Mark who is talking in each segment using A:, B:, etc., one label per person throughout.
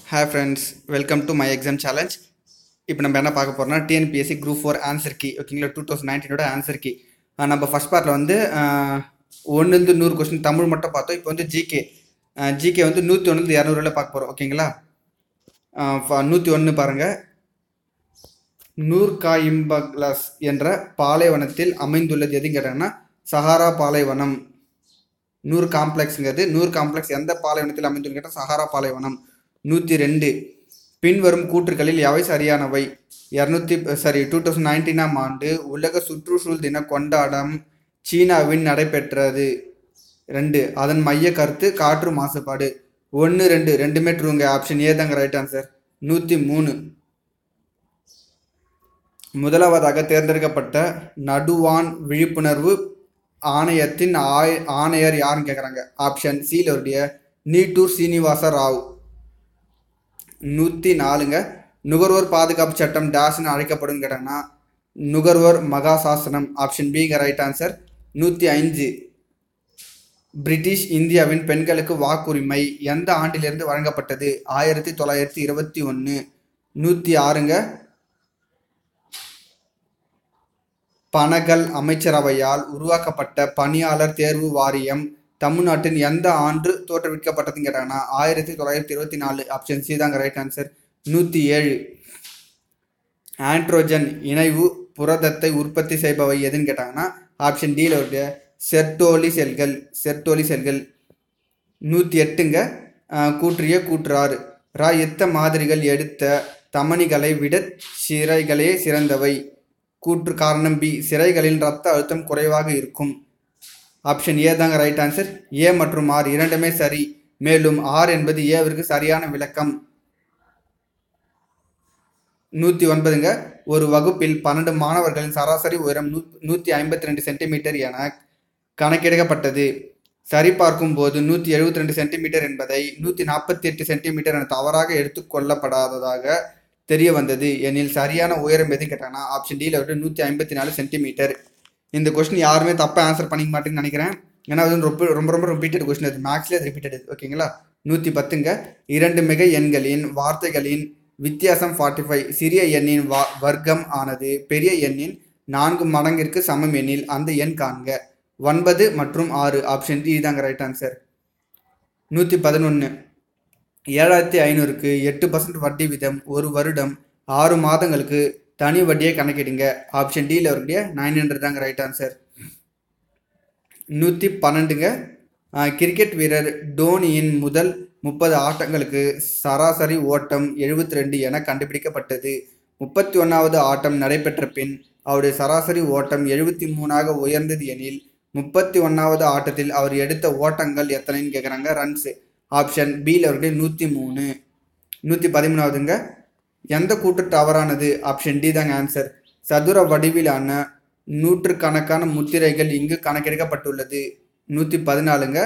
A: hi friends welcome to my exam challenge இப்போ நம்ம என்ன பார்க்க போகிறோம்னா டிஎன்பிஎஸ்சி குரூப் ஃபோர் ஆன்சர் கி ஓகேங்களா டூ தௌசண்ட் நைன்டீனோட ஆன்சர் கி நம்ம ஃபஸ்ட் பார்ட்டில் வந்து ஒன்றுலேருந்து நூறு கொஸ்டின் தமிழ் மட்டும் பார்த்தோம் இப்போ வந்து ஜிகே ஜிகே வந்து நூற்றி ஒன்றுலேருந்து இரநூறுல பார்க்க போகிறோம் ஓகேங்களா நூற்றி ஒன்று பாருங்கள் நூர்காயிம்பக்லாஸ் என்ற பாலைவனத்தில் அமைந்துள்ளது எதுன்னு கேட்டாங்கன்னா சஹாரா பாலைவனம் நூறு காம்ப்ளெக்ஸுங்கிறது நூறு காம்ப்ளெக்ஸ் எந்த பாலைவனத்தில் அமைந்துள்ளது கேட்டால் சஹாரா பாலைவனம் நூற்றி ரெண்டு பின்வரும் கூற்றுகளில் எவை சரியானவை இரநூத்தி சாரி டூ தௌசண்ட் நைன்டீனாம் ஆண்டு உலக சுற்றுச்சூழல் தின கொண்டாடம் சீனாவின் நடைபெற்றது ரெண்டு அதன் மைய கருத்து காற்று மாசுபாடு ஒன்று ரெண்டு ரெண்டுமே ட்ரூங்க ஆப்ஷன் ஏ தாங்க ரைட் ஆன்சர் நூற்றி மூணு முதலாவதாக தேர்ந்தெடுக்கப்பட்ட நடுவான் விழிப்புணர்வு ஆணையத்தின் ஆய ஆணையர் யாருன்னு கேட்குறாங்க ஆப்ஷன் சியிலுடைய நீட்டூர் சீனிவாச ராவ் நூற்றி நாலுங்க நுகர்வோர் பாதுகாப்பு சட்டம் டேஷ்னு அழைக்கப்படும் கேட்டாங்கன்னா நுகர்வோர் மகாசாசனம் ஆப்ஷன் பிங்க ரைட் ஆன்சர் நூற்றி ஐந்து பிரிட்டிஷ் இந்தியாவின் பெண்களுக்கு வாக்குரிமை எந்த ஆண்டிலிருந்து வழங்கப்பட்டது ஆயிரத்தி தொள்ளாயிரத்தி இருபத்தி ஒன்று நூற்றி ஆறுங்க பனகல் அமைச்சரவையால் உருவாக்கப்பட்ட பணியாளர் தேர்வு வாரியம் தமிழ்நாட்டின் எந்த ஆண்டு தோற்றுவிக்கப்பட்டதுன்னு கேட்டாங்கன்னா ஆயிரத்தி தொள்ளாயிரத்தி இருபத்தி நாலு ஆப்ஷன் சி தாங்க ரைட் ஆன்சர் நூற்றி ஏழு ஆண்ட்ரோஜன் இணைவு புரதத்தை உற்பத்தி செய்பவை எதுன்னு கேட்டாங்கன்னா ஆப்ஷன் டியில் ஒரு செர்டோலி செல்கள் செர்டோலி செல்கள் நூற்றி எட்டுங்க கூற்றிய கூற்றாறு ரா எத்த மாதிரிகள் எடுத்த தமனிகளை விட சிறைகளே சிறந்தவை கூற்று காரணம் பி சிறைகளில் இரத்த அழுத்தம் குறைவாக இருக்கும் ஆப்ஷன் ஏ தாங்க ரைட் ஆன்சர் ஏ மற்றும் ஆர் இரண்டுமே சரி மேலும் ஆர் என்பது ஏவிற்கு சரியான விளக்கம் நூற்றி ஒன்பதுங்க ஒரு வகுப்பில் பன்னெண்டு மாணவர்களின் சராசரி உயரம் நூ நூற்றி ஐம்பத்தி ரெண்டு சென்டிமீட்டர் என கணக்கிடப்பட்டது சரிபார்க்கும் போது நூற்றி எழுபத்தி ரெண்டு சென்டிமீட்டர் என்பதை நூற்றி நாற்பத்தி எட்டு சென்டிமீட்டர் என தவறாக எடுத்துக்கொள்ளப்படாததாக தெரிய வந்தது எனில் சரியான உயரம் எதுன்னு கேட்டாங்கன்னா ஆப்ஷன் டியில் வந்து நூற்றி ஐம்பத்தி நாலு சென்டிமீட்டர் இந்த கொஸ்டின் யாருமே தப்பாக ஆன்சர் பண்ணிக்க மாட்டேன்னு நினைக்கிறேன் ஏன்னா அது ரொம்ப ரொம்ப ரொம்ப ரிப்பீட்டட் கொஸ்டின் அது மேக்ஸ்லேயே அது ரிப்பீட்டட் ஓகேங்களா நூற்றி பத்துங்க இரண்டு மிகை எண்களின் வார்த்தைகளின் வித்தியாசம் ஃபார்ட்டி ஃபைவ் சிறிய எண்ணின் வா வர்க்கம் ஆனது பெரிய எண்ணின் நான்கு மடங்கிற்கு சமம் எண்ணில் அந்த எண் காண்க ஒன்பது மற்றும் ஆறு ஆப்ஷன் டி தாங்க ரைட் ஆன்சர் நூற்றி பதினொன்று ஏழாயிரத்தி ஐநூறுக்கு எட்டு பர்சன்ட் வட்டி வீதம் ஒரு வருடம் ஆறு மாதங்களுக்கு தனி வட்டியை கணக்கிடுங்க ஆப்ஷன் டியில் இருக்கக்கூடிய நைன் ஹண்ட்ரட் தாங்க ரைட் ஆன்சர் நூற்றி பன்னெண்டுங்க கிரிக்கெட் வீரர் டோனியின் முதல் முப்பது ஆட்டங்களுக்கு சராசரி ஓட்டம் எழுபத்தி ரெண்டு என கண்டுபிடிக்கப்பட்டது முப்பத்தி ஒன்றாவது ஆட்டம் நடைபெற்ற பின் அவருடைய சராசரி ஓட்டம் எழுபத்தி மூணாக உயர்ந்தது எனில் முப்பத்தி ஒன்றாவது ஆட்டத்தில் அவர் எடுத்த ஓட்டங்கள் எத்தனைன்னு கேட்குறாங்க ரன்ஸு ஆப்ஷன் பியில் அவருடைய நூற்றி மூணு நூற்றி பதிமூணாவதுங்க எந்த கூற்று தவறானது ஆப்ஷன் டி தாங்க ஆன்சர் சதுர வடிவிலான நூற்றுக்கணக்கான முத்திரைகள் இங்கு கணக்கெடுக்கப்பட்டுள்ளது நூற்றி பதினாலுங்க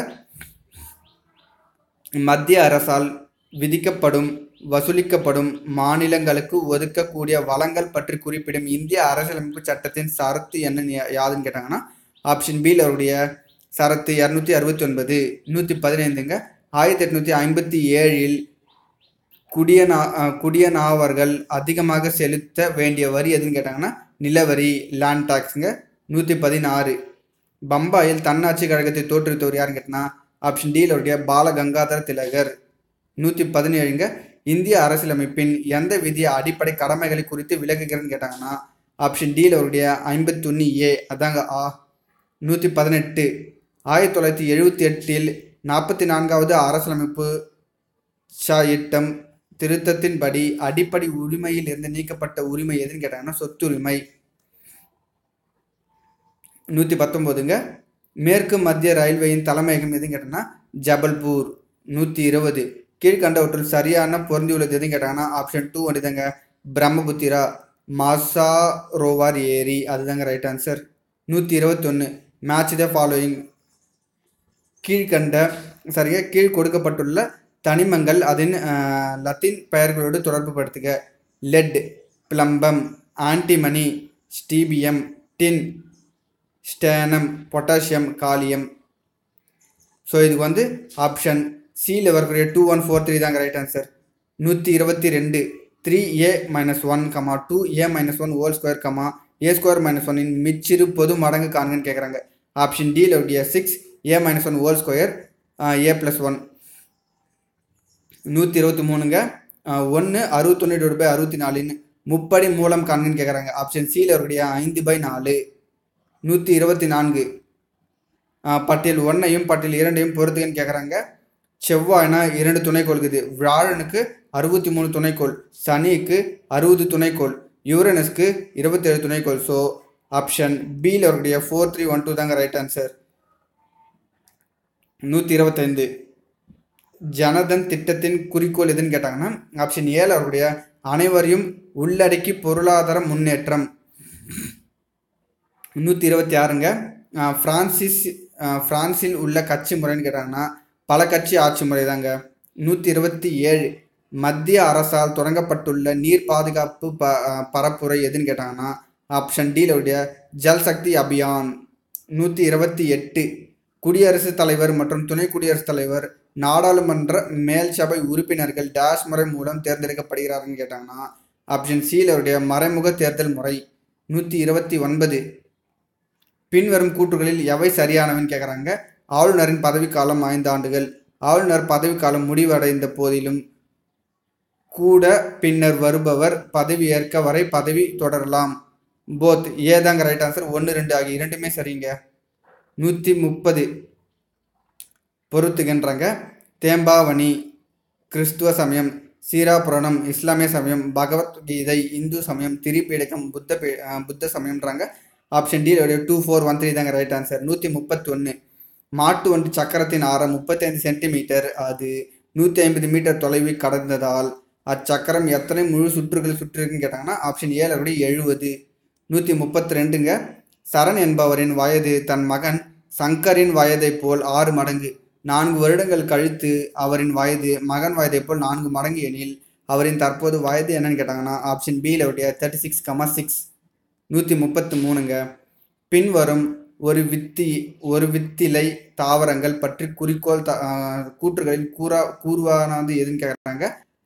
A: மத்திய அரசால் விதிக்கப்படும் வசூலிக்கப்படும் மாநிலங்களுக்கு ஒதுக்கக்கூடிய வளங்கள் பற்றி குறிப்பிடும் இந்திய அரசியலமைப்பு சட்டத்தின் சரத்து என்ன யாதுன்னு கேட்டாங்கன்னா ஆப்ஷன் பியில் அவருடைய சரத்து இரநூத்தி அறுபத்தி ஒன்பது நூற்றி பதினைந்துங்க ஆயிரத்தி எட்நூற்றி ஐம்பத்தி ஏழில் குடியனா குடியனாவர்கள் அதிகமாக செலுத்த வேண்டிய வரி எதுன்னு கேட்டாங்கன்னா நிலவரி லேண்ட் டாக்ஸுங்க நூற்றி பதினாறு பம்பாயில் தன்னாட்சி கழகத்தை தோற்றுவித்தவர் யாருன்னு கேட்டனா ஆப்ஷன் டியில் உடைய பாலகங்காதர திலகர் நூற்றி பதினேழுங்க இந்திய அரசியலமைப்பின் எந்த விதிய அடிப்படை கடமைகளை குறித்து விளக்குகிறன்னு கேட்டாங்கன்னா ஆப்ஷன் டியில் அவருடைய ஐம்பத்தி ஒன்று ஏ அதாங்க ஆ நூற்றி பதினெட்டு ஆயிரத்தி தொள்ளாயிரத்தி எழுபத்தி எட்டில் நாற்பத்தி நான்காவது அரசியலமைப்பு சட்டம் திருத்தத்தின்படி அடிப்படை உரிமையில் இருந்து நீக்கப்பட்ட உரிமை எதுன்னு கேட்டாங்கன்னா சொத்துரிமை நூற்றி பத்தொம்போதுங்க மேற்கு மத்திய ரயில்வேயின் தலைமையகம் எதுன்னு கேட்டாங்கன்னா ஜபல்பூர் நூற்றி இருபது கீழ்கண்டவற்றில் சரியான பொருந்தியுள்ளது எதுன்னு கேட்டாங்கன்னா ஆப்ஷன் டூ வந்துதாங்க பிரம்மபுத்திரா மாசாரோவார் ஏரி அதுதாங்க ரைட் ஆன்சர் நூற்றி இருபத்தொன்று மேட்ச் த ஃபாலோயிங் கீழ்கண்ட சரியாக கீழ் கொடுக்கப்பட்டுள்ள தனிமங்கள் அதன் லத்தீன் பெயர்களோடு தொடர்பு படுத்துக lead plumbum antimony stibium tin stannum potassium kalium so இதுக்கு வந்து ஆப்ஷன் சியில் வரக்கூடிய டூ ஒன் ஃபோர் த்ரீ தாங்க ரைட் ஆன்சர் நூற்றி இருபத்தி ரெண்டு three A minus one comma two A minus one whole square comma A square minus ஒன்னின் மிச்சிறு பொது மடங்கு காண்கன்னு கேட்குறாங்க ஆப்ஷன் டியில் உடைய six A minus one whole square A plus one நூற்றி இருபத்தி மூணுங்க ஒன்று அறுபத்தொன்று டிவைட் பை அறுபத்தி நாலுன்னு முப்படி மூலம் காண்கன்னு கேட்குறாங்க ஆப்ஷன் சியில் இருக்கக்கூடிய ஐந்து பை நாலு நூற்றி இருபத்தி நான்கு பட்டியல் ஒன்றையும் பட்டியல் இரண்டையும் பொறுத்துக்கன்னு கேட்குறாங்க செவ்வாய்னா இரண்டு துணைக்கோள்குது வியாழனுக்கு அறுபத்தி மூணு துணைக்கோள் சனிக்கு அறுபது துணைக்கோள் யூரனஸ்க்கு இருபத்தேழு துணைக்கோள் ஸோ ஆப்ஷன் பியில் இருக்கக்கூடிய ஃபோர் த்ரீ ஒன் டூ தாங்க ரைட் ஆன்சர் நூற்றி இருபத்தைந்து ஜனதன் திட்டத்தின் குறிக்கோள் எதுன்னு கேட்டாங்கன்னா ஆப்ஷன் ஏழு அவருடைய அனைவரையும் உள்ளடக்கி பொருளாதார முன்னேற்றம் நூற்றி இருபத்தி ஆறுங்க பிரான்சிஸ் பிரான்சில் உள்ள கட்சி முறைன்னு கேட்டாங்கன்னா பல கட்சி ஆட்சி முறை தாங்க நூற்றி இருபத்தி ஏழு மத்திய அரசால் தொடங்கப்பட்டுள்ள நீர் பாதுகாப்பு ப பரப்புரை எதுன்னு கேட்டாங்கன்னா ஆப்ஷன் டியில் உடைய ஜல் சக்தி அபியான் நூற்றி இருபத்தி எட்டு குடியரசுத் தலைவர் மற்றும் துணை குடியரசுத் தலைவர் நாடாளுமன்ற மேல் சபை உறுப்பினர்கள் டேஷ் முறை மூலம் தேர்ந்தெடுக்கப்படுகிறார்கள் கேட்டாங்கன்னா ஆப்ஷன் சியில் அவருடைய மறைமுக தேர்தல் முறை நூற்றி இருபத்தி ஒன்பது பின்வரும் கூற்றுகளில் எவை சரியானவன்னு கேட்குறாங்க ஆளுநரின் பதவிக்காலம் ஐந்து ஆண்டுகள் ஆளுநர் பதவிக்காலம் முடிவடைந்த போதிலும் கூட பின்னர் வருபவர் பதவி ஏற்க வரை பதவி தொடரலாம் போத் ஏதாங்க ரைட் ஆன்சர் ஒன்று ரெண்டு ஆகிய இரண்டுமே சரிங்க நூற்றி முப்பது பொறுத்துகின்றாங்க தேம்பாவணி கிறிஸ்துவ சமயம் சீராபுராணம் இஸ்லாமிய சமயம் பகவத்கீதை இந்து சமயம் திரிபீடகம் புத்த பீ புத்த சமயம்ன்றாங்க option D two four one three தாங்க ரைட் ஆன்சர் நூற்றி முப்பத்தொன்று மாட்டு வண்டி சக்கரத்தின் ஆரம் முப்பத்தைந்து சென்டிமீட்டர் அது நூற்றி ஐம்பது மீட்டர் தொலைவில் கடந்ததால் அச்சக்கரம் எத்தனை முழு சுற்றுகள் சுற்றிருக்குன்னு கேட்டாங்கன்னா ஆப்ஷன் ஏழு அப்படி எழுபது நூற்றி முப்பத்தி ரெண்டுங்க சரண் என்பவரின் வயது தன் மகன் சங்கரின் வயதைப் போல் ஆறு மடங்கு நான்கு வருடங்கள் கழித்து அவரின் வயது மகன் வயதைப் போல் நான்கு மடங்கு எனில் அவரின் தற்போது வயது என்னன்னு கேட்டாங்கன்னா ஆப்ஷன் பியில் உடைய தேர்ட்டி சிக்ஸ் கமா சிக்ஸ் நூற்றி முப்பத்து மூணுங்க பின்வரும் ஒரு வித்தி ஒரு வித்திலை தாவரங்கள் பற்றி குறிக்கோள் த கூற்றுகளில் கூறா கூறுவானது எதுன்னு கேட்குறாங்க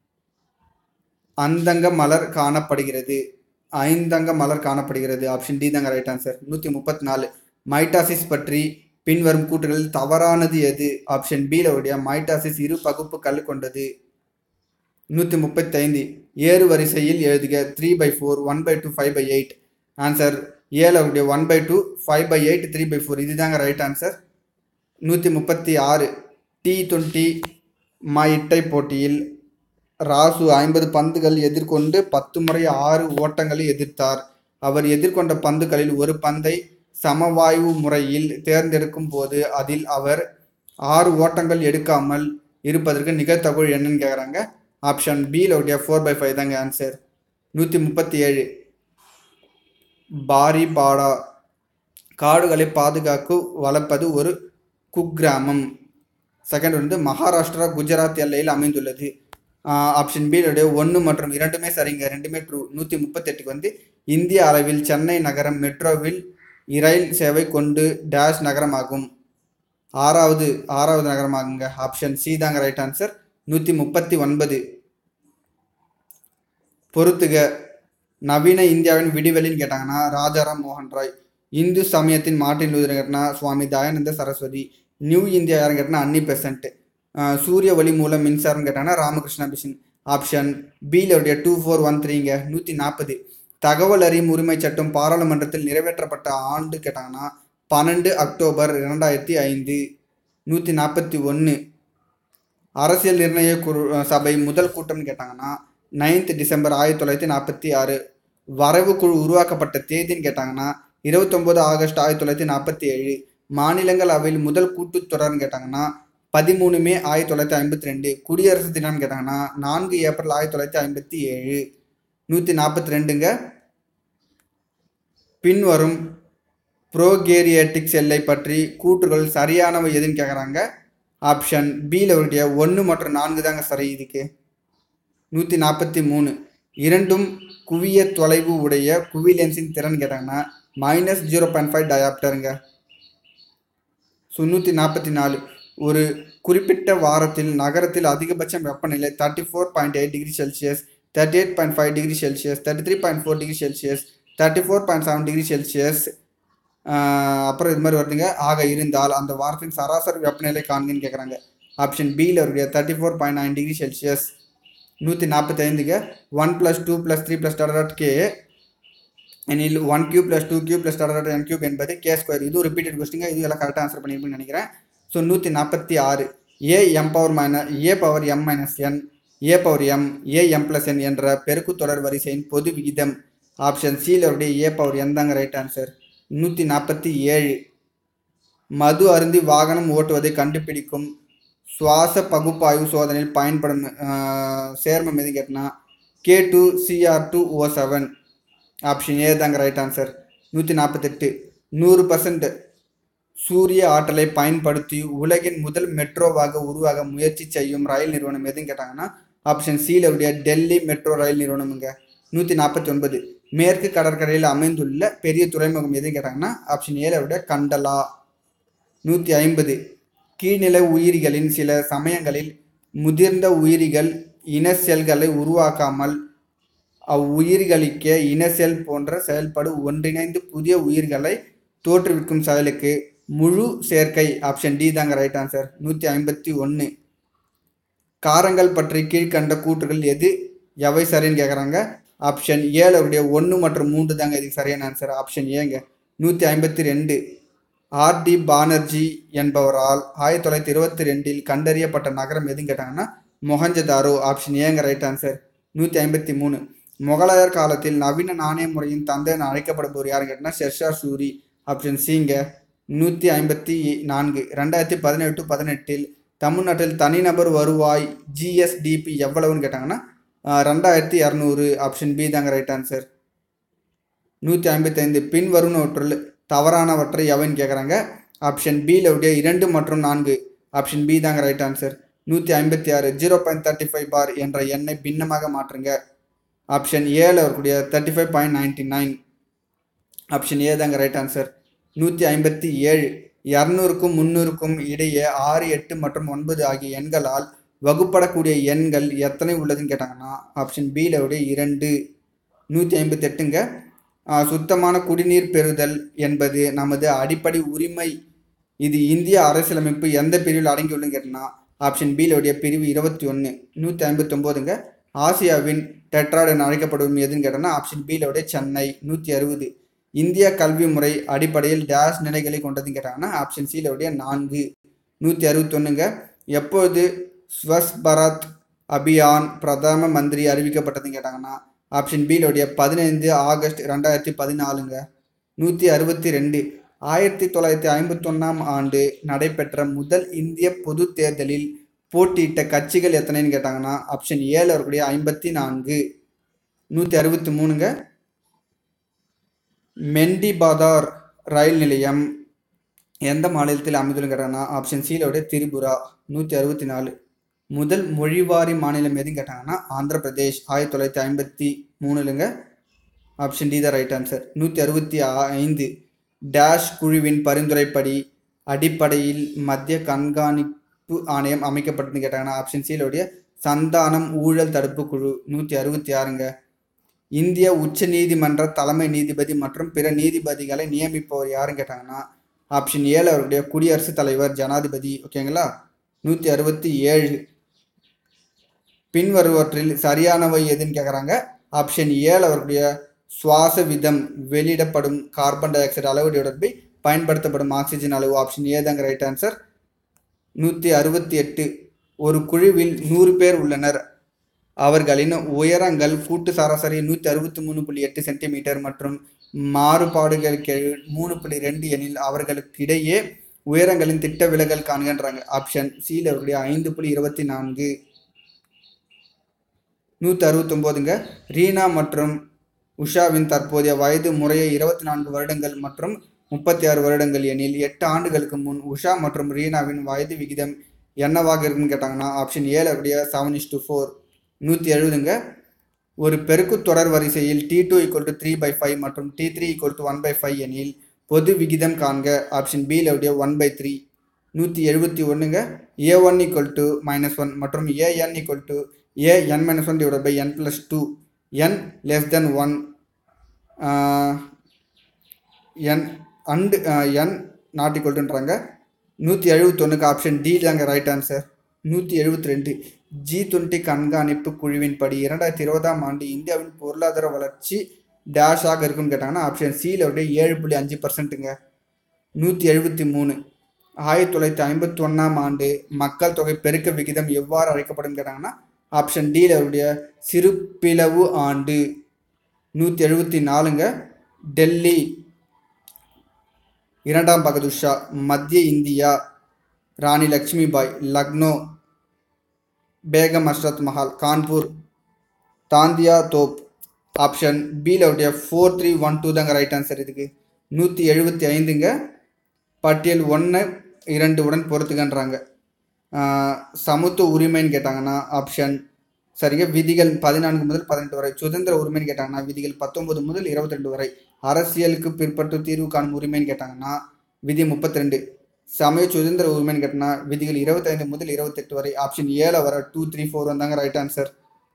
A: அந்தங்க மலர் காணப்படுகிறது ஐந்தங்க மலர் காணப்படுகிறது ஆப்ஷன் டி தாங்க ரைட் ஆன்சர் நூற்றி முப்பத்தி நாலு மைட்டாசிஸ் பற்றி பின்வரும் கூற்றுகளில் தவறானது எது ஆப்ஷன் பியில் உடைய மைட்டாசிஸ் இரு பகுப்புகள் கொண்டது நூற்றி முப்பத்தைந்து ஏறு வரிசையில் எழுதுக three by four one by two five by eight answer ஏழு உடைய one by two five by eight three by four இதுதாங்க ரைட் ஆன்சர் நூற்றி முப்பத்தி ஆறு டி டுவெண்ட்டி மயிட்டை போட்டியில் ராசு ஐம்பது பந்துகள் எதிர்கொண்டு பத்து முறை ஆறு ஓட்டங்களை எதிர்த்தார் அவர் எதிர்கொண்ட பந்துகளில் ஒரு பந்தை சமவாய்வு முறையில் தேர்ந்தெடுக்கும் போது அதில் அவர் ஆறு ஓட்டங்கள் எடுக்காமல் இருப்பதற்கு நிகழ்த்தகவல் என்னன்னு கேட்குறாங்க ஆப்ஷன் பியில் உடைய ஃபோர் பை ஃபைவ் தாங்க ஆன்சர் நூற்றி முப்பத்தி ஏழு பாரிபாடா காடுகளை பாதுகாக்க வளர்ப்பது ஒரு குக்கிராமம் செகண்ட் வந்து மகாராஷ்டிரா குஜராத் எல்லையில் அமைந்துள்ளது ஆப்ஷன் பியிலுடைய ஒன்று மற்றும் இரண்டுமே சரிங்க ரெண்டுமே ட்ரூ நூற்றி முப்பத்தெட்டுக்கு வந்து இந்திய அளவில் சென்னை நகரம் மெட்ரோவில் ரயில் சேவை கொண்டு டேஷ் நகரமாகும் ஆறாவது ஆறாவது நகரமாகுங்க ஆப்ஷன் சி தாங்க ரைட் ஆன்சர் நூற்றி முப்பத்தி ஒன்பது பொறுத்துக நவீன இந்தியாவின் விடிவெளின்னு கேட்டாங்கன்னா ராஜாராம் மோகன் ராய் இந்து சமயத்தின் மார்ட்டின் லூதர் கேட்டனா சுவாமி தயானந்த சரஸ்வதி நியூ இந்தியா யாருன்னு கேட்டனா அன்னி பெசன்ட் சூரிய ஒளி மூலம் மின்சாரம் கேட்டாங்கன்னா ராமகிருஷ்ண மிஷன் ஆப்ஷன் பியிலுடைய டூ ஃபோர் ஒன் த்ரீங்க நூற்றி நாற்பது தகவல் அறியும் உரிமை சட்டம் பாராளுமன்றத்தில் நிறைவேற்றப்பட்ட ஆண்டு கேட்டாங்கன்னா பன்னெண்டு அக்டோபர் இரண்டாயிரத்தி ஐந்து நூற்றி நாற்பத்தி ஒன்று அரசியல் நிர்ணய குழு சபை முதல் கூட்டம்னு கேட்டாங்கன்னா நைன்த் டிசம்பர் ஆயிரத்தி தொள்ளாயிரத்தி நாற்பத்தி ஆறு வரைவு குழு உருவாக்கப்பட்ட தேதின்னு கேட்டாங்கன்னா இருபத்தொம்போது ஆகஸ்ட் ஆயிரத்தி தொள்ளாயிரத்தி நாற்பத்தி ஏழு மாநிலங்களவையில் முதல் கூட்டுத்தொடர்னு கேட்டாங்கன்னா பதிமூணு மே ஆயிரத்தி தொள்ளாயிரத்தி ஐம்பத்தி ரெண்டு குடியரசு தினம்னு கேட்டாங்கன்னா நான்கு ஏப்ரல் ஆயிரத்தி தொள்ளாயிரத்தி ஐம்பத்தி ஏழு நூற்றி நாற்பத்தி ரெண்டுங்க பின்வரும் ப்ரோகேரியட்டிக் செல்லை பற்றி கூற்றுகள் சரியானவை எதுன்னு கேட்குறாங்க ஆப்ஷன் பியில் அவருடைய ஒன்று மற்றும் நான்கு தாங்க சரி இதுக்கு நூற்றி நாற்பத்தி மூணு இரண்டும் குவிய தொலைவு உடைய குவி லென்ஸின் திறன் கேட்டாங்கன்னா மைனஸ் ஜீரோ பாயிண்ட் ஃபைவ் டயாப்டருங்க ஸோ நூற்றி நாற்பத்தி நாலு ஒரு குறிப்பிட்ட வாரத்தில் நகரத்தில் அதிகபட்ச வெப்பநிலை thirty four point eight degree Celsius thirty eight point five degree Celsius thirty three point four degree Celsius thirty four point seven degree Celsius அப்புறம் இது மாதிரி வருதுங்க ஆக இருந்தால் அந்த வாரத்தின் சராசரி வெப்பநிலை காண்கன்னு கேட்குறாங்க ஆப்ஷன் பியில் இருக்கக்கூடிய thirty four point nine degree Celsius நூற்றி நாற்பத்தைந்துங்க one plus two plus three plus dot K எனில் one cube plus two cube plus dot N cube என்பது கே ஸ்கொயர் இது ரிப்பீட்டட் கொஸ்டிங்க இது எல்லாம் கரெக்டாக ஆன்சர் பண்ணியிருப்பீங்கன்னு நினைக்கிறேன் ஸோ நூற்றி நாற்பத்தி ஆறு A M power minus A power M minus N A power M A M plus N என்ற பெருக்கு தொடர் வரிசையின் பொது விகிதம் ஆப்ஷன் சியில் அவருடைய ஏ பவர் என் தாங்க ரைட் ஆன்சர் நூற்றி நாற்பத்தி ஏழு மது அருந்தி வாகனம் ஓட்டுவதை கண்டுபிடிக்கும் சுவாச பகுப்பாய்வு சோதனையில் பயன்படும் ஆஹ், சேர்மம் எது கேட்டினா K two CR two O seven option A தாங்க ரைட் ஆன்சர் நூற்றி நாற்பத்தெட்டு நூறு பர்சன்ட் சூரிய ஆற்றலை பயன்படுத்தி உலகின் முதல் மெட்ரோவாக உருவாக முயற்சி செய்யும் ரயில் நிறுவனம் எதுன்னு கேட்டாங்கன்னா ஆப்ஷன் சியில் உடைய டெல்லி மெட்ரோ ரயில் நிறுவனமுங்க நூற்றி நாற்பத்தி ஒன்பது மேற்கு கடற்கரையில் அமைந்துள்ள பெரிய துறைமுகம் எதுன்னு கேட்டாங்கன்னா ஆப்ஷன் ஏல உடைய கண்டலா நூற்றி ஐம்பது கீழ்நிலை உயிரிகளின் சில சமயங்களில் முதிர்ந்த உயிரிகள் இன செல்களை உருவாக்காமல் அவ்வுயிர்களுக்கே இன செல் போன்ற செயல்பாடு ஒன்றிணைந்து புதிய உயிர்களை தோற்றுவிக்கும் செயலுக்கு முழு சேர்க்கை ஆப்ஷன் டி தாங்க ரைட் ஆன்சர் நூற்றி ஐம்பத்தி ஒன்று காரங்கள் பற்றி கீழ்கண்ட கூற்றுகள் எது எவை சரின்னு கேட்குறாங்க ஆப்ஷன் ஏழுடைய ஒன்று மற்றும் மூன்று தாங்க இதுக்கு சரியான ஆன்சர் ஆப்ஷன் ஏங்க நூற்றி ஐம்பத்தி ரெண்டு ஆர்டி பானர்ஜி என்பவரால் ஆயிரத்தி தொள்ளாயிரத்தி இருபத்தி ரெண்டில் கண்டறியப்பட்ட நகரம் எதுன்னு கேட்டாங்கன்னா மொஹஞ்சதாரோ ஆப்ஷன் ஏங்க ரைட் ஆன்சர் நூற்றி ஐம்பத்தி மூணு முகலாயர் காலத்தில் நவீன நாணய முறையின் தந்தை என அழைக்கப்படுபவர் யாருன்னு கேட்டாங்கன்னா ஷெர்ஷா சூரி ஆப்ஷன் சிங்க நூற்றி ஐம்பத்தி நான்கு ரெண்டாயிரத்தி பதினெட்டு பதினெட்டில் தமிழ்நாட்டில் தனிநபர் வருவாய் ஜிஎஸ்டிபி எவ்வளவுன்னு கேட்டாங்கன்னா ஆஹ், ரெண்டாயிரத்தி இரநூறு ஆப்ஷன் பி தாங்க ரைட் ஆன்சர் நூற்றி ஐம்பத்தைந்து பின்வருவனவற்றுள் தவறானவற்றை எவைன்னு கேட்குறாங்க ஆப்ஷன் பியில் உடைய இரண்டு மற்றும் நான்கு ஆப்ஷன் பி தாங்க ரைட் ஆன்சர் நூற்றி ஐம்பத்தி ஆறு zero point thirty five bar என்ற எண்ணை பின்னமாக மாற்றுங்க ஆப்ஷன் ஏல இருக்கக்கூடிய thirty five point ninety nine option A தாங்க ரைட் ஆன்சர் நூற்றி ஐம்பத்தி ஏழு இரநூறுக்கும் முந்நூறுக்கும் இடையே ஆறு எட்டு மற்றும் ஒன்பது ஆகிய எண்களால் வகுப்படக்கூடிய எண்கள் எத்தனை உள்ளதுன்னு கேட்டாங்கன்னா ஆப்ஷன் பியில் உடைய இரண்டு நூற்றி ஐம்பத்தி எட்டுங்க ஆஹ், சுத்தமான குடிநீர் பெறுதல் என்பது நமது அடிப்படை உரிமை இது இந்திய அரசியலமைப்பு எந்த பிரிவில் அடங்கியுள்ளதுன்னு கேட்டோம்னா ஆப்ஷன் பியில் உடைய பிரிவு இருபத்தி ஒன்று நூற்றி ஐம்பத்தொம்போதுங்க ஆசியாவின் டெட்ராட் என அழைக்கப்படும் எதுன்னு கேட்டோம்னா ஆப்ஷன் பியில் உடைய சென்னை நூற்றி அறுபது இந்திய கல்வி முறை அடிப்படையில் டேஷ் நிலைகளை கொண்டதுன்னு கேட்டாங்கன்னா ஆப்ஷன் சியில் உடைய நான்கு நூற்றி அறுபத்தொன்னுங்க எப்போது ஸ்வஸ் பரத் அபியான் பிரதம மந்திரி அறிவிக்கப்பட்டதுன்னு கேட்டாங்கன்னா ஆப்ஷன் பியில் உடைய பதினைந்து ஆகஸ்ட் ரெண்டாயிரத்தி பதினாலுங்க நூற்றி அறுபத்தி ரெண்டு ஆயிரத்தி தொள்ளாயிரத்தி ஐம்பத்தொன்னாம் ஆண்டு நடைபெற்ற முதல் இந்திய பொது தேர்தலில் போட்டியிட்ட கட்சிகள் எத்தனைன்னு கேட்டாங்கன்னா ஆப்ஷன் ஏழு இருக்கக்கூடிய ஐம்பத்தி நான்கு நூற்றி அறுபத்தி மூணுங்க மெண்டிபாதார் ரயில் நிலையம் எந்த மாநிலத்தில் அமைந்துள்ளது கேட்டாங்கன்னா ஆப்ஷன் சியிலோட திரிபுரா நூற்றி அறுபத்தி நாலு முதல் மொழிவாரி மாநிலம் எதுன்னு கேட்டாங்கன்னா ஆந்திர பிரதேஷ் ஆயிரத்தி தொள்ளாயிரத்தி ஐம்பத்தி மூணுலங்க ஆப்ஷன் டி தான் ரைட் ஆன்சர் நூற்றி அறுபத்தி ஐந்து டேஷ் குழுவின் பரிந்துரைப்படி அடிப்படையில் மத்திய கண்காணிப்பு ஆணையம் அமைக்கப்பட்டதுன்னு கேட்டாங்கன்னா ஆப்ஷன் சியிலோடைய சந்தானம் ஊழல் தடுப்பு குழு நூற்றி அறுபத்தி ஆறுங்க இந்திய உச்ச நீதிமன்ற தலைமை நீதிபதி மற்றும் பிற நீதிபதிகளை நியமிப்பவர் யாருன்னு கேட்டாங்கன்னா ஆப்ஷன் ஏழு அவருடைய குடியரசுத் தலைவர் ஜனாதிபதி ஓகேங்களா நூற்றி அறுபத்தி ஏழு பின்வருவற்றில் சரியானவை எதுன்னு கேட்குறாங்க ஆப்ஷன் ஏழு அவருடைய சுவாச விதம் வெளியிடப்படும் கார்பன் டை ஆக்சைடு அளவு divided by பயன்படுத்தப்படும் ஆக்சிஜன் அளவு ஆப்ஷன் ஏ தாங்க ரைட் ஆன்சர் நூற்றி அறுபத்தி எட்டு ஒரு குழுவில் நூறு பேர் உள்ளனர் அவர்களின் உயரங்கள் கூட்டு சராசரி நூற்றி அறுபத்தி மூணு புள்ளி எட்டு சென்டிமீட்டர் மற்றும் மாறுபாடுகளுக்கு மூணு புள்ளி ரெண்டு எனில் அவர்களுக்கு இடையே உயரங்களின் திட்ட விலகல் காண்கின்றாங்க ஆப்ஷன் சியில் அவருடைய ஐந்து புள்ளி இருபத்தி நான்கு நூற்றி அறுபத்தொம்போதுங்க ரீனா மற்றும் உஷாவின் தற்போதைய வயது முறையே இருபத்தி நான்கு வருடங்கள் மற்றும் முப்பத்தி ஆறு வருடங்கள் எனில் எட்டு ஆண்டுகளுக்கு முன் உஷா மற்றும் ரீனாவின் வயது விகிதம் என்னவாக இருக்குன்னு கேட்டாங்கன்னா ஆப்ஷன் ஏழு அப்படியே செவன் இஸ் டு ஃபோர் நூற்றி எழுபதுங்க ஒரு பெருக்கு தொடர் வரிசையில் T two equal to three by five மற்றும் T three equal to one by five எனில் பொது விகிதம் காண்க ஆப்ஷன் பியில் அப்படியே ஒன் பை த்ரீ நூற்றி எழுபத்தி ஒன்றுங்க A one equal to minus one மற்றும் A N equal to A N minus one divide by N plus two N less than one N and N not equal டுன்றாங்க நூற்றி எழுபத்தொன்னுக்கு option D தாங்க right answer நூற்றி எழுபத்தி ரெண்டு G twenty கண்காணிப்பு குழுவின்படி இரண்டாயிரத்தி இருபதாம் ஆண்டு இந்தியாவின் பொருளாதார வளர்ச்சி டேஷாக இருக்குன்னு கேட்டாங்கன்னா ஆப்ஷன் சியில் உடைய ஏழு புள்ளி அஞ்சு பர்சன்ட்டுங்க நூற்றி எழுபத்தி மூணு ஆயிரத்தி தொள்ளாயிரத்தி ஐம்பத்தி ஒன்றாம் ஆண்டு மக்கள் தொகை பெருக்க விகிதம் எவ்வாறு அழைக்கப்படும் கேட்டாங்கன்னா ஆப்ஷன் டியில் அவருடைய சிறுபிளவு ஆண்டு நூற்றி எழுபத்தி நாலுங்க டெல்லி இரண்டாம் பகதூர் ஷா மத்திய இந்தியா ராணி லக்ஷ்மிபாய் லக்னோ பேகம் அஷ்ரத் மஹால் கான்பூர் தாந்தியா தோப் ஆப்ஷன் பியில் அவருடைய ஃபோர் த்ரீ ஒன் டூ தாங்க ரைட் ஆன்சர் இதுக்கு நூற்றி எழுபத்தி ஐந்துங்க பட்டியல் ஒன்று இரண்டு உடன் பொறுத்துக்கன்றாங்க ஆஹ் சமத்துவ உரிமைன்னு கேட்டாங்கன்னா ஆப்ஷன் சரிங்க விதிகள் பதினான்கு முதல் பதினெட்டு வரை சுதந்திர உரிமைன்னு கேட்டாங்கன்னா விதிகள் பத்தொன்பது முதல் இருபத்தி ரெண்டு வரை அரசியலுக்கு பிற்பட்டு தீர்வு காணும் உரிமைன்னு கேட்டாங்கன்னா விதி முப்பத்தி ரெண்டு சமய சுதந்திர உரிமைன்னு கேட்டனா விதிகள் இருபத்தைந்து முதல் இருபத்தெட்டு வரை ஆப்ஷன் ஏழு வர டூ த்ரீ ஃபோர் வந்தாங்க ரைட் ஆன்சர்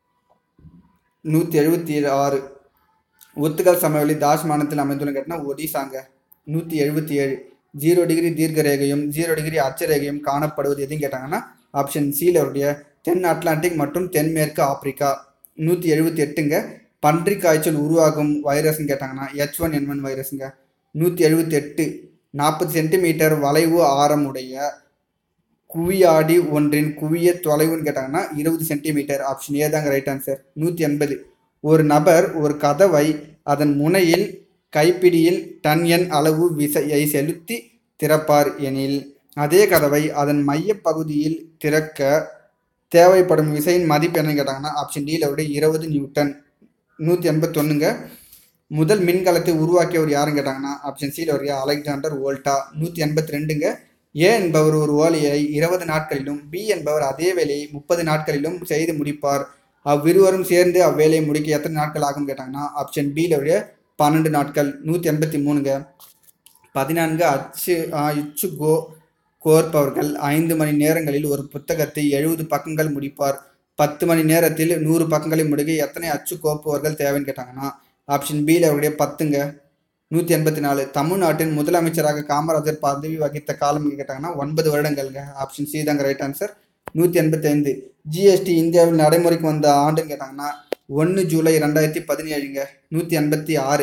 A: நூற்றி எழுபத்தி ஆறு ஒத்துக்கல் சமவெளி தாஷ் மாநிலத்தில் அமைந்துள்ள கேட்டனா ஒடிசாங்க நூற்றி எழுபத்தி ஏழு ஜீரோ டிகிரி தீர்க்க ரேகையும் ஜீரோ டிகிரி அச்சரேகையும் காணப்படுவது எதுன்னு கேட்டாங்கன்னா ஆப்ஷன் சியில் அவருடைய தென் அட்லாண்டிக் மற்றும் தென்மேற்கு ஆப்பிரிக்கா நூற்றி எழுபத்தி எட்டுங்க பன்றி காய்ச்சல் உருவாகும் வைரஸ்ன்னு கேட்டாங்கன்னா ஹெச் ஒன் என் ஒன் வைரஸுங்க நூற்றி எழுபத்தி எட்டு நாற்பது சென்டிமீட்டர் வளைவு ஆரமுடைய குவியாடி ஒன்றின் குவிய தொலைவுன்னு கேட்டாங்கன்னா இருபது சென்டிமீட்டர் ஆப்ஷன் ஏ தாங்க ரைட் ஆன்சர் நூற்றி எண்பது ஒரு நபர் ஒரு கதவை அதன் முனையில் கைப்பிடியில் டன் எண் அளவு விசையை செலுத்தி திறப்பார் எனில் அதே கதவை அதன் மையப் பகுதியில் திறக்க தேவைப்படும் விசையின் மதிப்பு என்னன்னு கேட்டாங்கன்னா ஆப்ஷன் டியில் விட இருபது நியூட்டன் நூற்றி எண்பத்தொன்னுங்க முதல் மின்கலத்தை உருவாக்கியவர் யாருன்னு கேட்டாங்கன்னா ஆப்ஷன் சியில் வருக அலெக்சாண்டர் வோல்டா நூற்றி எண்பத்தி ரெண்டுங்க ஏ என்பவர் ஒரு வேலையை இருபது நாட்களிலும் பி என்பவர் அதே வேலையை முப்பது நாட்களிலும் செய்து முடிப்பார் அவ்விருவரும் சேர்ந்து அவ்வேலையை முடிக்க எத்தனை நாட்கள் ஆகும் கேட்டாங்கன்னா ஆப்ஷன் பியில் உடைய பன்னெண்டு நாட்கள் நூற்றி எண்பத்தி மூணுங்க பதினான்கு அச்சு ஆஹ், இச்சு கோ கோர்ப்பவர்கள் ஐந்து மணி நேரங்களில் ஒரு புத்தகத்தை எழுபது பக்கங்கள் முடிப்பார் பத்து மணி நேரத்தில் நூறு பக்கங்களை முடிக்க எத்தனை அச்சு கோப்புவர்கள் தேவைன்னு கேட்டாங்கன்னா ஆப்ஷன் பியில் அவருடைய பத்துங்க நூற்றி எண்பத்தி நாலு தமிழ்நாட்டின் முதலமைச்சராக காமராஜர் பதவி வகித்த காலம் கேட்டாங்கன்னா ஒன்பது வருடங்கள்ங்க ஆப்ஷன் சி தாங்க ரைட் ஆன்சர் நூற்றி எண்பத்தி ஐந்து ஜிஎஸ்டி இந்தியாவில் நடைமுறைக்கு வந்த ஆண்டுன்னு கேட்டாங்கன்னா ஒன்று ஜூலை ரெண்டாயிரத்தி பதினேழுங்க நூற்றி எண்பத்தி ஆறு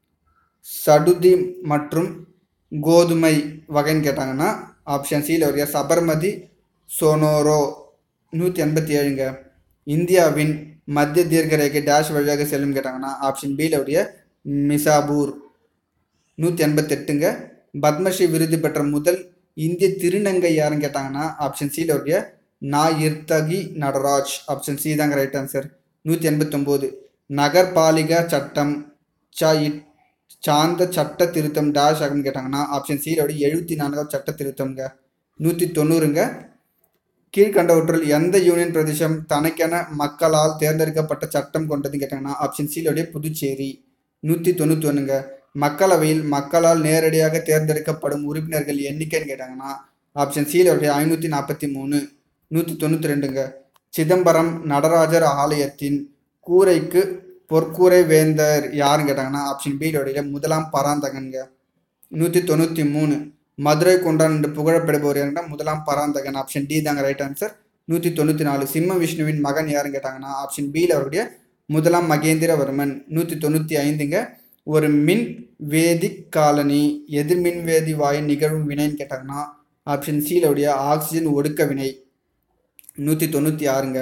A: சடுதி மற்றும் கோதுமை வகைன்னு கேட்டாங்கன்னா ஆப்ஷன் சியில் வரைய சபர்மதி சோனோரோ நூற்றி எண்பத்தி ஏழுங்க இந்தியாவின் மத்திய தீர்க்க ரேகை டேஷ் வழியாக செல்லும் கேட்டாங்கன்னா ஆப்ஷன் பியில் உடைய மிசாபூர் நூற்றி எண்பத்தெட்டுங்க பத்மஸ்ரீ விருது பெற்ற முதல் இந்திய திருநங்கை யாருன்னு கேட்டாங்கன்னா ஆப்ஷன் சியில் உடைய நாயிர்தகி நடராஜ் ஆப்ஷன் சி தாங்க ரைட் ஆன்சர் நூற்றி எண்பத்தொம்போது நகர்பாலிகா சட்டம் ச இட் சார்ந்த சட்ட திருத்தம் டேஷ் ஆகுன்னு கேட்டாங்கன்னா ஆப்ஷன் சியில் உடைய எழுபத்தி நான்காவது சட்ட திருத்தம்ங்க நூற்றி தொண்ணூறுங்க கீழ்கண்டவற்றுள் எந்த யூனியன் பிரதேசம் தனக்கென மக்களால் தேர்ந்தெடுக்கப்பட்ட சட்டம் கொண்டதுன்னு கேட்டாங்கன்னா ஆப்ஷன் சியிலுடைய புதுச்சேரி நூற்றி தொண்ணூற்றி ஒன்றுங்க மக்களவையில் மக்களால் நேரடியாக தேர்ந்தெடுக்கப்படும் உறுப்பினர்கள் எண்ணிக்கைன்னு கேட்டாங்கன்னா ஆப்ஷன் சியிலுடைய ஐநூற்றி நாற்பத்தி மூணு நூற்றி தொண்ணூற்றி ரெண்டுங்க சிதம்பரம் நடராஜர் ஆலயத்தின் கூரைக்கு பொற்கூரை வேந்தர் யாருன்னு கேட்டாங்கன்னா ஆப்ஷன் பியிலுடைய முதலாம் பராந்தகன்க நூற்றி தொண்ணூற்றி மூணு மதுரை குண்டான் என்று புகழப்படுபவர் யாருன்னா முதலாம் பராந்தகன் ஆப்ஷன் டி தாங்க ரைட் ஆன்சர் நூற்றி தொண்ணூற்றி நாலு சிம்ம விஷ்ணுவின் மகன் யாருன்னு கேட்டாங்கன்னா ஆப்ஷன் பியில் அவருடைய முதலாம் மகேந்திரவர்மன் நூற்றி தொண்ணூற்றி ஐந்துங்க ஒரு மின் வேதி காலனி எதிர்மின் வேதி வாயு நிகழும் வினைன்னு கேட்டாங்கன்னா ஆப்ஷன் சியில் உடைய ஆக்சிஜன் ஒடுக்க வினை நூற்றி தொண்ணூற்றி ஆறுங்க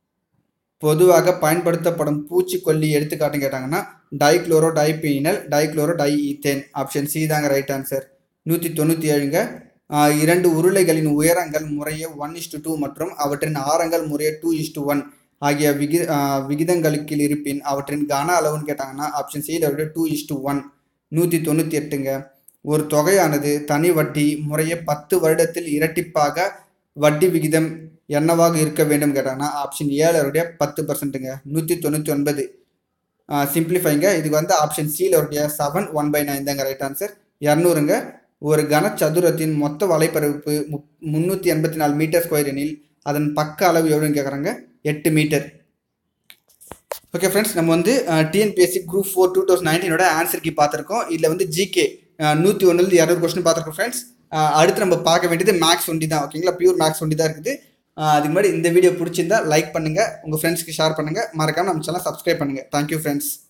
A: பொதுவாக பயன்படுத்தப்படும் பூச்சிக்கொல்லி எடுத்துக்காட்டுன்னு கேட்டாங்கன்னா dichloro diphenyl dichloro di ethane option C தாங்க ரைட் ஆன்சர் நூற்றி தொண்ணூற்றி ஏழுங்க ஆஹ் இரண்டு உருளைகளின் உயரங்கள் முறையே ஒன் இஸ்டு டூ மற்றும் அவற்றின் ஆரங்கள் முறையே டூ இஸ்டு ஒன் ஆகிய விகி ஆஹ் விகிதங்களுக்கு இருப்பின் அவற்றின் கன அளவுன்னு கேட்டாங்கன்னா ஆப்ஷன் சியில் விட டூ இஸ்டு ஒன் நூற்றி தொண்ணூற்றி எட்டுங்க ஒரு தொகையானது தனி வட்டி முறையே பத்து வருடத்தில் இரட்டிப்பாக வட்டி விகிதம் என்னவாக இருக்க வேண்டும் கேட்டாங்கன்னா ஆப்ஷன் ஏழருடைய பத்து பர்சன்ட்டுங்க நூற்றி தொண்ணூற்றி ஒன்பது சிம்பிளிஃபைங்க இதுக்கு வந்து ஆப்ஷன் சியில் அவருடைய செவன் ஒன் பை நைன் தாங்க ரைட் ஆன்சர் இரநூறுங்க ஒரு கனச்சதுரத்தின் மொத்த வலைப்பரப்பு முப் முந்நூற்றி எண்பத்தி நாலு மீட்டர் ஸ்கொயர் எனில் அதன் பக்க அளவு எவ்வளோன்னு கேட்குறாங்க எட்டு மீட்டர் ஓகே ஃப்ரெண்ட்ஸ் நம்ம வந்து TNPSC group four two thousand நைன்டீனோட ஆன்சர் கீ பார்த்துருக்கோம் இதில் வந்து ஜிகே நூற்றி ஒன்றுலேருந்து இரநூறு கொஸ்டின் பார்த்துருக்கோம் ஃப்ரெண்ட்ஸ் அடுத்து நம்ம பார்க்க வேண்டியது மேக்ஸ் ஒண்டி தான் ஓகேங்களா பியூர் மேக்ஸ் ஒண்டி தான் இருக்குது அஹ் அதுக்கு முன்னாடி இந்த வீடியோ பிடிச்சிருந்தா லைக் பண்ணுங்கள் உங்கள் ஃப்ரெண்ட்ஸ்க்கு ஷேர் பண்ணுங்கள் மறக்காமல் நம்ம சேனல் சப்ஸ்கிரைப் பண்ணுங்கள் தேங்க்யூ ஃப்ரெண்ட்ஸ்